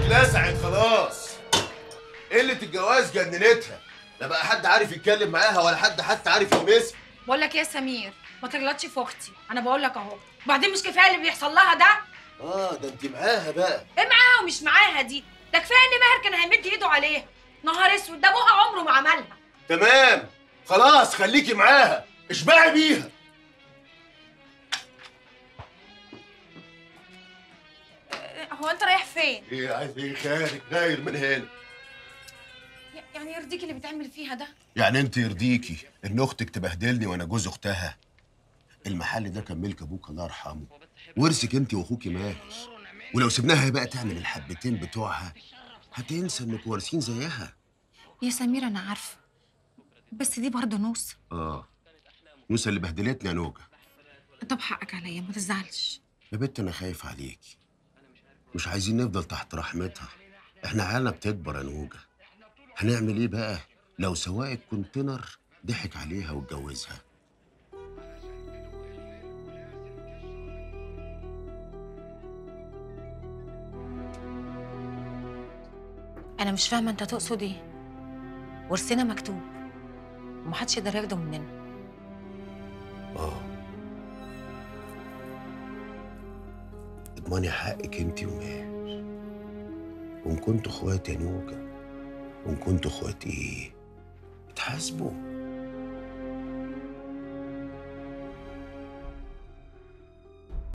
اتلسعت خلاص قلة الجواز جننتها لا بقى حد عارف يتكلم معاها ولا حد حتى عارف يلمسها بقول لك ايه يا سمير ما تغلطش في اختي انا بقول لك اهو وبعدين مش كفايه اللي بيحصل لها ده اه ده انت معاها بقى ايه معاها ومش معاها دي ده كفايه ان ماهر كان هيمد ايده عليها نهار اسود ده ابوها عمره ما عملها تمام خلاص خليكي معاها اشبعي بيها إيه، هو انت رايح فين ايه عايز ايه خارج غاير من هنا ي- يعني يرضيك اللي بتعمل فيها ده يعني انت يرضيكي ان اختك تبهدلني وانا جوز اختها المحل ده كان ملك ابوك الله يرحمه ورثك انت واخوكي ماهر ولو سبناها بقى تعمل الحبتين بتوعها هتنسى انك وارثين زيها يا سمير انا عارفه بس دي برضه نوسه اه نوسة اللي بهدلتني يا نوجة طب حقك عليا ما تزعلش يا بنت انا خايف عليكي مش عايزين نفضل تحت رحمتها احنا عيالنا بتكبر يا نوجة هنعمل ايه بقى لو سواق الكونتينر ضحك عليها واتجوزها انا مش فاهمه انت تقصد ايه ورثنا مكتوب ومحدش يقدر ياخده مننا اه اضمني حقك انت وماهر وان كنتوا اخوات يا نوجة وان كنتوا اخوات ايه اتحاسبوا